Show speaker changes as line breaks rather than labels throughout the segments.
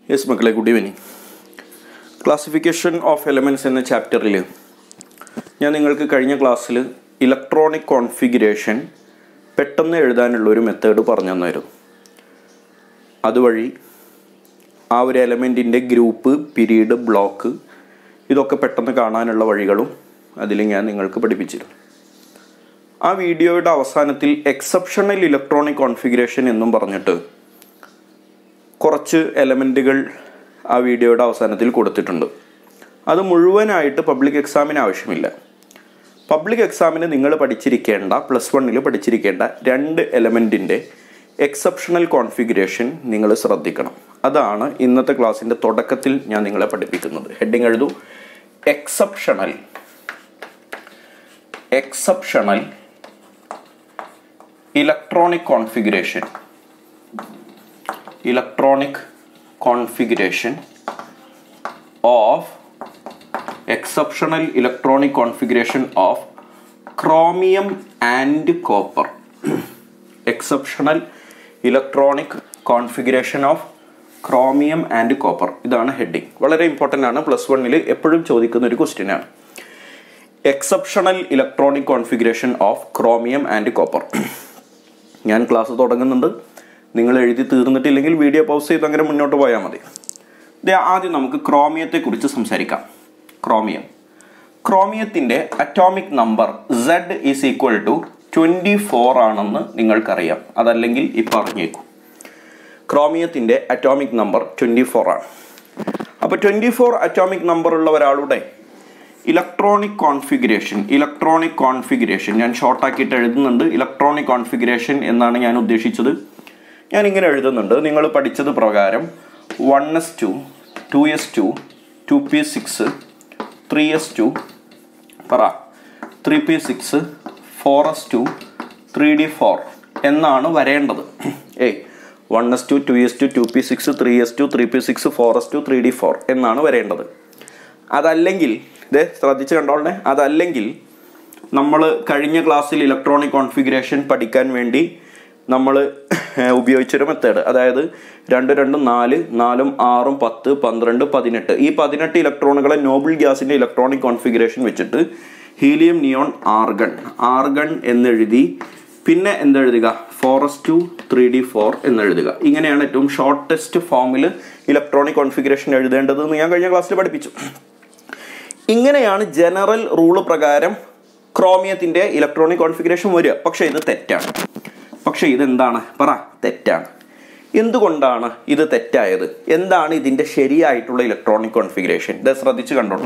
yes മക്കളെ good evening classification of elements എന്ന ചാപ്റ്ററിൽ ഞാൻ നിങ്ങൾക്ക് കഴിഞ്ഞ ക്ലാസ്സിൽ ഇലക്ട്രോണിക് കോൺഫിഗറേഷൻ പെട്ടെന്ന് എഴുതാനുള്ള ഒരു മെത്തേഡ് പറഞ്ഞു തന്നായിരുന്നു അതുവഴി ആ ഒരു എലമെൻറ്റിൻ്റെ ഗ്രൂപ്പ് പിരീഡ് ബ്ലോക്ക് ഇതൊക്കെ പെട്ടെന്ന് കാണാനുള്ള വഴികളും അതിൽ ഞാൻ നിങ്ങൾക്ക് പഠിപ്പിച്ചിരുന്നു ആ വീഡിയോയുടെ അവസാനത്തിൽ എക്സെപ്ഷണൽ ഇലക്ട്രോണിക് കോൺഫിഗറേഷൻ എന്നും പറഞ്ഞിട്ട് കുറച്ച് എലമെൻറ്റുകൾ ആ വീഡിയോയുടെ അവസാനത്തിൽ കൊടുത്തിട്ടുണ്ട് അത് മുഴുവനായിട്ട് പബ്ലിക് എക്സാമിന് ആവശ്യമില്ല പബ്ലിക് എക്സാമിന് നിങ്ങൾ പഠിച്ചിരിക്കേണ്ട പ്ലസ് വണ്ണിൽ പഠിച്ചിരിക്കേണ്ട രണ്ട് എലമെൻറ്റിൻ്റെ എക്സെപ്ഷണൽ കോൺഫിഗറേഷൻ നിങ്ങൾ ശ്രദ്ധിക്കണം അതാണ് ഇന്നത്തെ ക്ലാസ്സിൻ്റെ തുടക്കത്തിൽ ഞാൻ നിങ്ങളെ പഠിപ്പിക്കുന്നത് ഹെഡിങ് എഴുതൂ exceptional exceptional electronic configuration electronic configuration of exceptional electronic configuration of chromium and copper exceptional electronic configuration of chromium and copper ഇതാണ് ഹെഡിങ് വളരെ ഇമ്പോർട്ടൻ്റ് ആണ് പ്ലസ് വണ്ണിൽ എപ്പോഴും ചോദിക്കുന്ന ഒരു ക്വസ്റ്റ്യൻ ആണ് exceptional electronic configuration of chromium and copper ഞാൻ class തുടങ്ങുന്നുണ്ട് നിങ്ങൾ എഴുതി തീർന്നിട്ടില്ലെങ്കിൽ വീഡിയോ പൗസ് ചെയ്ത് അങ്ങനെ മുന്നോട്ട് പോയാൽ മതി ദേ ആദ്യം നമുക്ക് ക്രോമിയത്തെക്കുറിച്ച് സംസാരിക്കാം ക്രോമിയം ക്രോമിയത്തിൻ്റെ atomic number Z is equal to twenty four ആണെന്ന് നിങ്ങൾക്കറിയാം അതല്ലെങ്കിൽ ഇപ്പം അറിഞ്ഞേക്കും ക്രോമിയത്തിൻ്റെ അറ്റോമിക് നമ്പർ ട്വൻറ്റി ഫോർ ആണ് അപ്പോൾ ട്വൻറ്റി ഫോർ അറ്റോമിക് നമ്പർ ഉള്ള ഒരാളുടെ ഇലക്ട്രോണിക് കോൺഫിഗറേഷൻ ഇലക്ട്രോണിക് കോൺഫിഗറേഷൻ ഞാൻ ഷോർട്ടാക്കിയിട്ട് എഴുതുന്നുണ്ട് ഇലക്ട്രോണിക് കോൺഫിഗറേഷൻ എന്നാണ് ഞാൻ ഉദ്ദേശിച്ചത് ഞാൻ ഇങ്ങനെ എഴുതുന്നുണ്ട് നിങ്ങൾ പഠിച്ചത് പ്രകാരം one s two two s two two p six three s two പറ three p six four s two three d four എന്നാണ് വരേണ്ടത് ഏയ് one s two two s two two p six three s two three p six four s two three d four എന്നാണ് വരേണ്ടത് അതല്ലെങ്കിൽ ഇതേ ശ്രദ്ധിച്ച് കണ്ടോളെ അതല്ലെങ്കിൽ നമ്മൾ കഴിഞ്ഞ ക്ലാസ്സിൽ ഇലക്ട്രോണിക് കോൺഫിഗറേഷൻ പഠിക്കാൻ വേണ്ടി നമ്മൾ ഉപയോഗിച്ചൊരു മെത്തേഡ് അതായത് രണ്ട് രണ്ടും നാല് നാലും ആറും പത്ത് പന്ത്രണ്ട് പതിനെട്ട് ഈ പതിനെട്ട് ഇലക്ട്രോണുകളെ നോബിൾ ഗ്യാസിൻ്റെ ഇലക്ട്രോണിക് കോൺഫിഗറേഷൻ വെച്ചിട്ട് ഹീലിയം നിയോൺ ആർഗൺ ആർഗൺ എന്നെഴുതി പിന്നെ എന്തെഴുതുക four s two three d four എന്നെഴുതുക ഇങ്ങനെയാണ് ഏറ്റവും ഷോർട്ടസ്റ്റ് ഫോമിൽ ഇലക്ട്രോണിക് കോൺഫിഗറേഷൻ എഴുതേണ്ടതെന്ന് ഞാൻ കഴിഞ്ഞ ക്ലാസ്സിൽ പഠിപ്പിച്ചു ഇങ്ങനെയാണ് ജനറൽ റൂള് പ്രകാരം ക്രോമിയത്തിൻ്റെ ഇലക്ട്രോണിക് കോൺഫിഗറേഷൻ വരിക പക്ഷേ ഇത് തെറ്റാണ് പക്ഷേ ഇതെന്താണ് പറ തെറ്റാണ് എന്തുകൊണ്ടാണ് ഇത് തെറ്റായത് എന്താണ് ഇതിൻ്റെ ശരിയായിട്ടുള്ള ഇലക്ട്രോണിക് കോൺഫിഗറേഷൻ ഇത് ശ്രദ്ധിച്ച് കണ്ടോണ്ട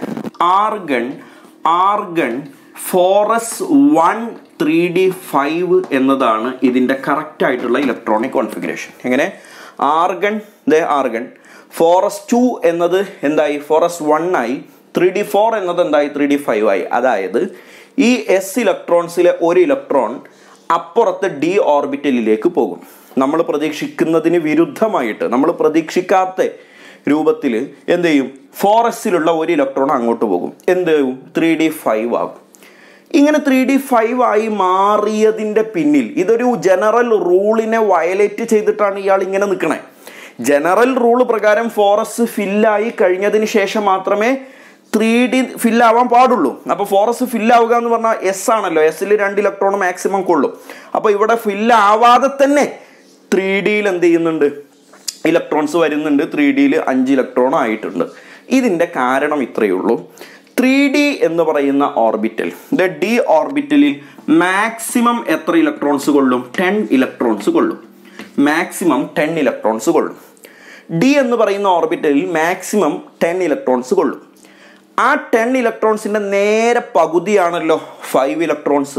argon argon four s one three d five എന്നതാണ് ഇതിൻ്റെ കറക്റ്റ് ആയിട്ടുള്ള ഇലക്ട്രോണിക് കോൺഫിഗറേഷൻ എങ്ങനെ argon the argon four s two എന്നത് എന്തായി ഫോറസ് വൺ ആയി ത്രീ ഡി ഫോർ എന്നത് എന്തായി ത്രീ ഡി ഫൈവ് ആയി അതായത് ഈ എസ് ഇലക്ട്രോൺസിലെ ഒരു ഇലക്ട്രോൺ അപ്പുറത്ത് ഡി ഓർബിറ്റലിലേക്ക് പോകും നമ്മൾ പ്രതീക്ഷിക്കുന്നതിന് വിരുദ്ധമായിട്ട് നമ്മൾ പ്രതീക്ഷിക്കാത്ത രൂപത്തിൽ എന്ത് ചെയ്യും ഫോറസ്റ്റിലുള്ള ഒരു ഇലക്ട്രോൺ അങ്ങോട്ട് പോകും എന്ത് ചെയ്യും ത്രീ ഡി ഫൈവ് ആകും ഇങ്ങനെ ത്രീ ഡി ഫൈവ് ആയി മാറിയതിൻ്റെ പിന്നിൽ ഇതൊരു ജനറൽ റൂളിനെ വയലേറ്റ് ചെയ്തിട്ടാണ് ഇയാൾ ഇങ്ങനെ നിൽക്കണേ ജനറൽ റൂൾ പ്രകാരം ഫോറസ്റ്റ് ഫില്ലായി കഴിഞ്ഞതിന് ശേഷം മാത്രമേ ത്രീ ഡി ഫില്ലാവാൻ പാടുള്ളൂ അപ്പോൾ ഫോറസ്റ്റ് ഫില്ലാവുക എന്ന് പറഞ്ഞാൽ എസ് ആണല്ലോ എസ്സിൽ രണ്ട് ഇലക്ട്രോൺ മാക്സിമം കൊള്ളും അപ്പോൾ ഇവിടെ ഫില്ലാവാതെ തന്നെ ത്രീ ഡിയിൽ എന്ത് ചെയ്യുന്നുണ്ട് ഇലക്ട്രോൺസ് വരുന്നുണ്ട് ത്രീ ഡിയിൽ അഞ്ച് ഇലക്ട്രോൺ ആയിട്ടുണ്ട് ഇതിൻ്റെ കാരണം ഇത്രയേ ഉള്ളൂ ത്രീ ഡി എന്ന് പറയുന്ന ഓർബിറ്റൽ ദ ഡി ഓർബിറ്റലിൽ മാക്സിമം എത്ര ഇലക്ട്രോൺസ് കൊള്ളും ടെൻ ഇലക്ട്രോൺസ് കൊള്ളും മാക്സിമം ടെൻ ഇലക്ട്രോൺസ് കൊള്ളും ഡി എന്ന് പറയുന്ന ഓർബിറ്റലിൽ മാക്സിമം ടെൻ ഇലക്ട്രോൺസ് കൊള്ളും ആ ടെൻ ഇലക്ട്രോൺസിൻ്റെ നേരെ പകുതിയാണല്ലോ ഫൈവ് ഇലക്ട്രോൺസ്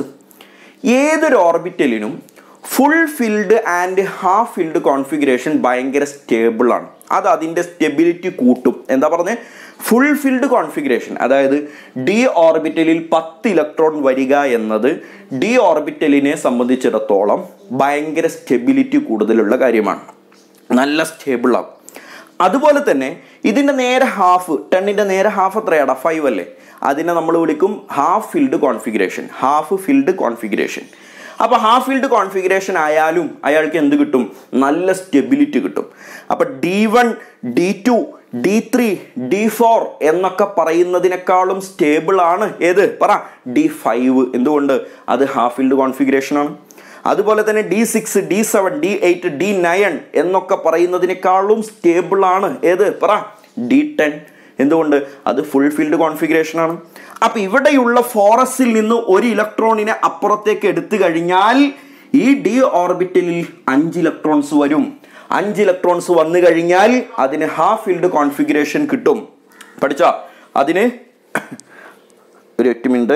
ഏതൊരു ഓർബിറ്റലിനും full filled and half filled configuration ഭയങ്കര സ്റ്റേബിൾ ആണ് അത് അതിൻ്റെ സ്റ്റെബിലിറ്റി കൂട്ടും എന്താ പറഞ്ഞത് ഫുൾ ഫിൽഡ് കോൺഫിഗറേഷൻ അതായത് ഡി ഓർബിറ്റലിൽ പത്ത് ഇലക്ട്രോൺ വരിക എന്നത് ഡി ഓർബിറ്റലിനെ സംബന്ധിച്ചിടത്തോളം ഭയങ്കര സ്റ്റെബിലിറ്റി കൂടുതലുള്ള കാര്യമാണ് നല്ല സ്റ്റേബിളാണ് അതുപോലെ തന്നെ ഇതിൻ്റെ നേരെ ഹാഫ് ടെന്നിൻ്റെ നേരെ ഹാഫ് എത്രയാടാ ഫൈവ് അല്ലേ അതിനെ നമ്മൾ വിളിക്കും half filled configuration half filled configuration അപ്പോൾ ഹാഫ് ഫീൽഡ് കോൺഫിഗറേഷൻ ആയാലും അയാൾക്ക് എന്ത് കിട്ടും നല്ല സ്റ്റെബിലിറ്റി കിട്ടും അപ്പോൾ d one d two d three d four എന്നൊക്കെ പറയുന്നതിനേക്കാളും സ്റ്റേബിൾ ആണ് ഏത് പറ ഡി ഫൈവ് എന്തുകൊണ്ട് അത് ഹാഫ് ഫീൽഡ് കോൺഫിഗറേഷൻ ആണ് അതുപോലെ തന്നെ d six d seven d eight d nine എന്നൊക്കെ പറയുന്നതിനേക്കാളും സ്റ്റേബിൾ ആണ് ഏത് പറ ഡി ടെൻ എന്തുകൊണ്ട് അത് ഫുൾ ഫീൽഡ് കോൺഫിഗറേഷൻ ആണ് അപ്പൊ ഇവിടെയുള്ള ഫോറസിൽ നിന്ന് ഒരു ഇലക്ട്രോണിനെ അപ്പുറത്തേക്ക് എടുത്തു കഴിഞ്ഞാൽ ഈ ഡി ഓർബിറ്റലിൽ അഞ്ച് ഇലക്ട്രോൺസ് വരും അഞ്ച് ഇലക്ട്രോൺസ് വന്നു കഴിഞ്ഞാൽ അതിന് ഹാഫ് ഫീൽഡ് കോൺഫിഗറേഷൻ കിട്ടും പഠിച്ചോ അതിന് ഒരു എട്ട് മിനിറ്റ്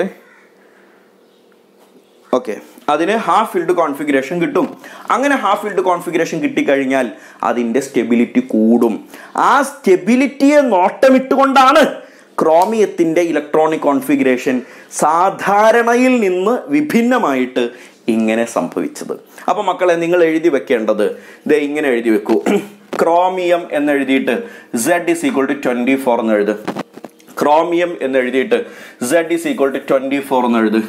ഓക്കെ അതിന് ഹാഫ് ഫീൽഡ് കോൺഫിഗറേഷൻ കിട്ടും അങ്ങനെ ഹാഫ് ഫീൽഡ് കോൺഫിഗറേഷൻ കിട്ടിക്കഴിഞ്ഞാൽ അതിൻ്റെ സ്റ്റെബിലിറ്റി കൂടും ആ സ്റ്റെബിലിറ്റിയെ നോട്ടമിട്ടുകൊണ്ടാണ് ക്രോമിയത്തിൻ്റെ ഇലക്ട്രോണിക് കോൺഫിഗറേഷൻ സാധാരണയിൽ നിന്ന് വിഭിന്നമായിട്ട് ഇങ്ങനെ സംഭവിച്ചത് അപ്പോൾ മക്കളെ നിങ്ങൾ എഴുതി വെക്കേണ്ടത് ഇത് ഇങ്ങനെ എഴുതി വെക്കൂ ക്രോമിയം എന്ന് എഴുതിയിട്ട് Z is equal to twenty four എന്ന് എഴുത് ക്രോമിയം എന്ന് എഴുതിയിട്ട് Z is equal to twenty four എന്ന് എഴുത്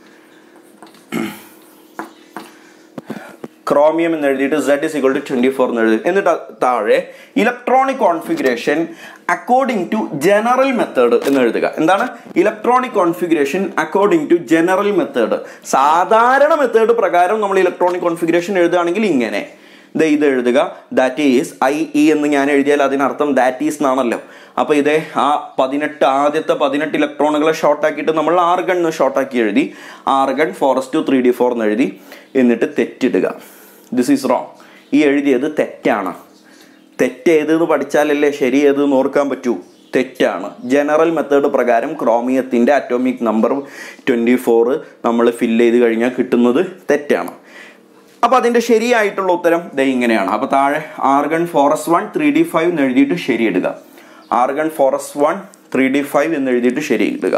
ക്രോമിയം എന്ന് എഴുതിയിട്ട് Z is equal to twenty four എന്ന് എഴുതി എന്നിട്ട് താഴെ electronic configuration according to general method എന്ന് എഴുതുക എന്താണ് electronic configuration according to general method സാധാരണ മെത്തേഡ് പ്രകാരം നമ്മൾ ഇലക്ട്രോണിക് കോൺഫിഗറേഷൻ എഴുതുകയാണെങ്കിൽ ഇങ്ങനെ ദേ ഇത് എഴുതുക ദാറ്റ് ഈസ് ഐ ഇ എന്ന് ഞാൻ എഴുതിയാൽ അതിനർത്ഥം ദാറ്റ് ഈസ് എന്നാണല്ലോ അപ്പൊ ഇതേ ആ പതിനെട്ട് ആദ്യത്തെ പതിനെട്ട് ഇലക്ട്രോണുകളെ ഷോർട്ട് ആക്കിയിട്ട് നമ്മൾ ആർഗൺ എന്ന് ഷോർട്ട് ആക്കി എഴുതി argon four s two three d four എന്ന് എഴുതി എന്നിട്ട് തെറ്റിടുക ദിസ് ഈസ് റോങ് ഈ എഴുതിയത് തെറ്റാണ് തെറ്റേതെന്ന് പഠിച്ചാലല്ലേ ശരി ഏതെന്ന് ഓർക്കാൻ പറ്റൂ തെറ്റാണ് ജനറൽ മെത്തേഡ് പ്രകാരം ക്രോമിയത്തിൻ്റെ അറ്റോമിക് നമ്പർ ട്വൻറ്റി ഫോർ നമ്മൾ ഫില്ല് ചെയ്ത് കഴിഞ്ഞാൽ കിട്ടുന്നത് തെറ്റാണ് അപ്പോൾ അതിൻ്റെ ശരിയായിട്ടുള്ള ഉത്തരം ദേ ഇങ്ങനെയാണ് അപ്പോൾ താഴെ argon four s one three d five എന്ന് എഴുതിയിട്ട് ശരിയിടുക argon four s one three d five എന്ന് എഴുതിയിട്ട് ശരിയിടുക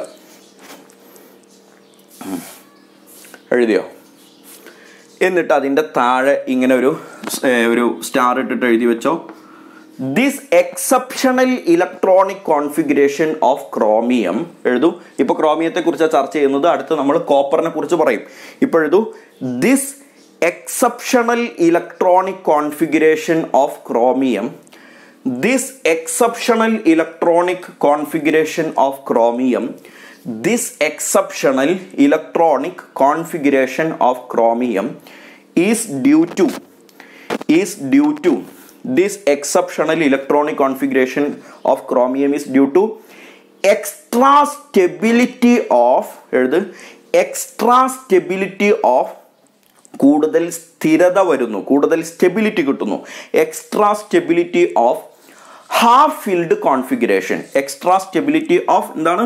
എഴുതിയോ എന്നിട്ട് അതിൻ്റെ താഴെ ഇങ്ങനെ ഒരു ഒരു സ്റ്റാർ ഇട്ടിട്ട് എഴുതി വെച്ചോ this exceptional electronic configuration of chromium എഴുതൂ ഇപ്പോൾ ക്രോമിയത്തെ കുറിച്ച് ചർച്ച ചെയ്യുന്നത് അടുത്ത് നമ്മൾ കോപ്പറിനെ കുറിച്ച് പറയും ഇപ്പോൾ എഴുതൂ this exceptional electronic configuration of chromium this exceptional electronic configuration of chromium this exceptional electronic configuration of chromium is due to is due to this exceptional electronic configuration of chromium is due to extra stability of എഴുത് extra stability of കൂടുതൽ സ്ഥിരത വരുന്നു കൂടുതൽ stability കിട്ടുന്നു extra stability of half filled configuration extra stability of എന്താണ്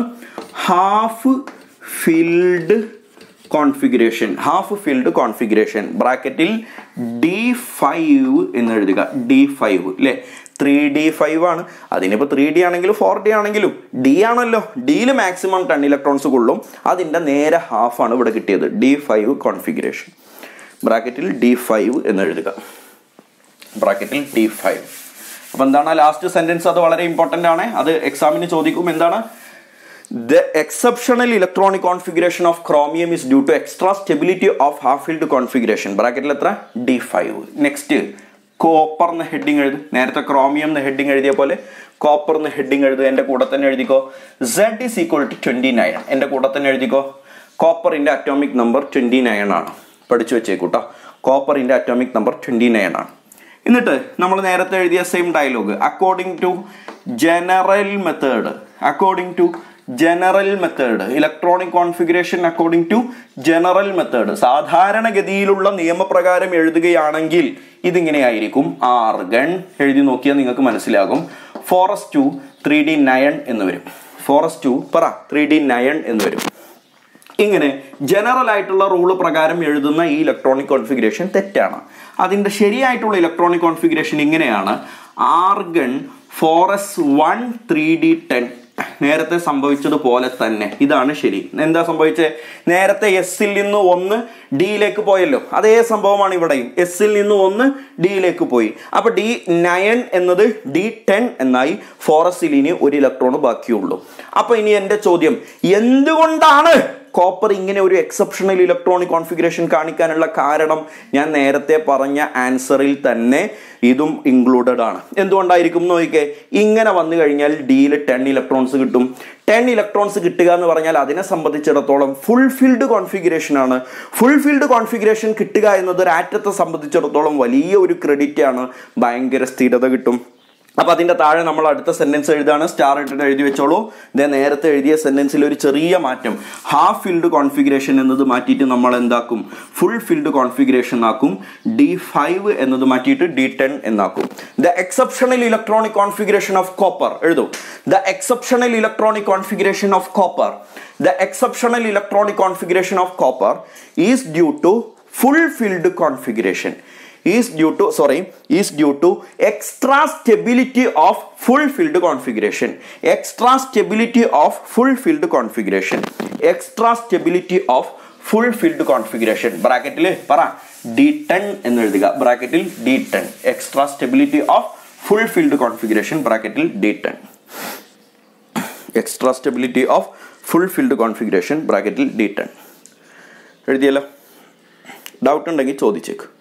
half filled configuration half filled configuration ബ്രാക്കറ്റിൽ D five എന്ന് എഴുതുക ഡി ഫൈവ് അല്ലേ ത്രീ ഡി ഫൈവ് ആണ് അതിനിപ്പോൾ ത്രീ ഡി ആണെങ്കിലും ഫോർ ഡി ആണെങ്കിലും ഡി ആണല്ലോ ഡിയിൽ മാക്സിമം ടെൻ ഇലക്ട്രോൺസ് കൊള്ളും അതിൻ്റെ നേരെ ഹാഫാണ് ഇവിടെ കിട്ടിയത് ഡി ഫൈവ് കോൺഫിഗറേഷൻ ബ്രാക്കറ്റിൽ ഡി ഫൈവ് എന്ന് എഴുതുക ബ്രാക്കറ്റിൽ ഡി ഫൈവ് അപ്പോൾ എന്താണ് ലാസ്റ്റ് സെൻറ്റൻസ് അത് വളരെ ഇമ്പോർട്ടൻ്റ് ആണ് അത് എക്സാമിന് ചോദിക്കും എന്താണ് the exceptional electronic configuration of chromium is due to extra stability of half filled configuration ബ്രാക്കറ്റിൽ എത്ര ഡി ഫൈവ് നെക്സ്റ്റ് കോപ്പർ എന്ന് ഹെഡിങ് എഴുതി നേരത്തെ ക്രോമിയം എന്ന് ഹെഡിങ് എഴുതിയ പോലെ കോപ്പർ എന്ന് ഹെഡിങ് എഴുതുക എൻ്റെ കൂടെ തന്നെ എഴുതിക്കോ Z is equal to twenty nine എൻ്റെ കൂടെ തന്നെ എഴുതിക്കോ കോപ്പറിൻ്റെ അറ്റോമിക് നമ്പർ ട്വൻറ്റി നയൻ ആണ് പഠിച്ചു വെച്ചേക്കൂട്ടോ കോപ്പറിൻ്റെ അറ്റോമിക് നമ്പർ ട്വൻറ്റി നയൻ ആണ് എന്നിട്ട് നമ്മൾ നേരത്തെ എഴുതിയ same dialogue according to general method according to general method electronic configuration according to general method സാധാരണഗതിയിലുള്ള നിയമപ്രകാരം എഴുതുകയാണെങ്കിൽ ഇതിങ്ങനെയായിരിക്കും ആർഗൺ എഴുതി നോക്കിയാൽ നിങ്ങൾക്ക് മനസ്സിലാകും four s two three D nine എന്ന് വരും ഫോറസ് ടു പറ ത്രീ ഡി നയൻ എന്ന് വരും ഇങ്ങനെ ജനറൽ ആയിട്ടുള്ള റൂള് പ്രകാരം എഴുതുന്ന ഈ ഇലക്ട്രോണിക് കോൺഫിഗറേഷൻ തെറ്റാണ് അതിൻ്റെ ശരിയായിട്ടുള്ള ഇലക്ട്രോണിക് കോൺഫിഗറേഷൻ ഇങ്ങനെയാണ് argon four s one three D ten നേരത്തെ സംഭവിച്ചതുപോലെ തന്നെ ഇതാണ് ശരി എന്താ സംഭവിച്ചത് നേരത്തെ എസ്സിൽ നിന്ന് ഒന്ന് ഡിയിലേക്ക് പോയല്ലോ അതേ സംഭവമാണ് ഇവിടെയും എസ്സിൽ നിന്ന് ഒന്ന് ഡിയിലേക്ക് പോയി അപ്പൊ ഡി നയൻ എന്നത് ഡി ടെൻ എന്നായി ഫോറസിൽ ഇനി ഒരു ഇലക്ട്രോൺ ബാക്കിയുള്ളൂ അപ്പൊ ഇനി എൻ്റെ ചോദ്യം എന്തുകൊണ്ടാണ് കോപ്പർ ഇങ്ങനെ ഒരു എക്സെപ്ഷണൽ ഇലക്ട്രോണിക് കോൺഫിഗറേഷൻ കാണിക്കാനുള്ള കാരണം ഞാൻ നേരത്തെ പറഞ്ഞ ആൻസറിൽ തന്നെ ഇതും ഇൻക്ലൂഡഡ് ആണ് എന്തുകൊണ്ടായിരിക്കും നോക്കിക്കേ ഇങ്ങനെ വന്നു കഴിഞ്ഞാൽ ഡിയിൽ ടെൻ ഇലക്ട്രോൺസ് കിട്ടും ടെൻ ഇലക്ട്രോൺസ് കിട്ടുക എന്ന് പറഞ്ഞാൽ അതിനെ സംബന്ധിച്ചിടത്തോളം ഫുൾഫിൽഡ് കോൺഫിഗറേഷൻ ആണ് ഫുൾഫിൽഡ് കോൺഫിഗറേഷൻ കിട്ടുക എന്നത് ഒരു ആറ്റത്തെ സംബന്ധിച്ചിടത്തോളം വലിയ ഒരു ക്രെഡിറ്റ് ആണ് ഭയങ്കര സ്ഥിരത കിട്ടും അപ്പൊ അതിന്റെ താഴെ നമ്മൾ അടുത്ത സെന്റൻസ് എഴുതാണ് സ്റ്റാർ ഇട്ടിട്ട് എഴുതി വെച്ചോളൂ ഇതേ നേരത്തെ എഴുതിയ സെന്റൻസിൽ ഒരു ചെറിയ മാറ്റം ഹാഫ് ഫിൽഡ് കോൺഫിഗറേഷൻ എന്നത് മാറ്റിയിട്ട് നമ്മൾ എന്താക്കും ഫുൾ ഫിൽഡ് കോൺഫിഗറേഷൻ ആക്കും ഡി ഫൈവ് എന്നത് മാറ്റിയിട്ട് ഡി ടെൻ എന്നാക്കും the exceptional electronic configuration of copper എഴുതും the exceptional electronic configuration of copper the exceptional electronic configuration of copper is due to full filled configuration is due to sorry is due to extra stability of full filled configuration extra stability of full filled configuration extra stability of full filled configuration ബ്രാക്കറ്റിൽ പറ D ten എന്ന് എഴുതുക ബ്രാക്കറ്റിൽ D ten extra stability of full filled configuration ബ്രാക്കറ്റിൽ D ten extra stability of full filled configuration ബ്രാക്കറ്റിൽ D ten എഴുതിയല്ലോ doubt ഉണ്ടെങ്കിൽ ചോദിച്ചേക്ക്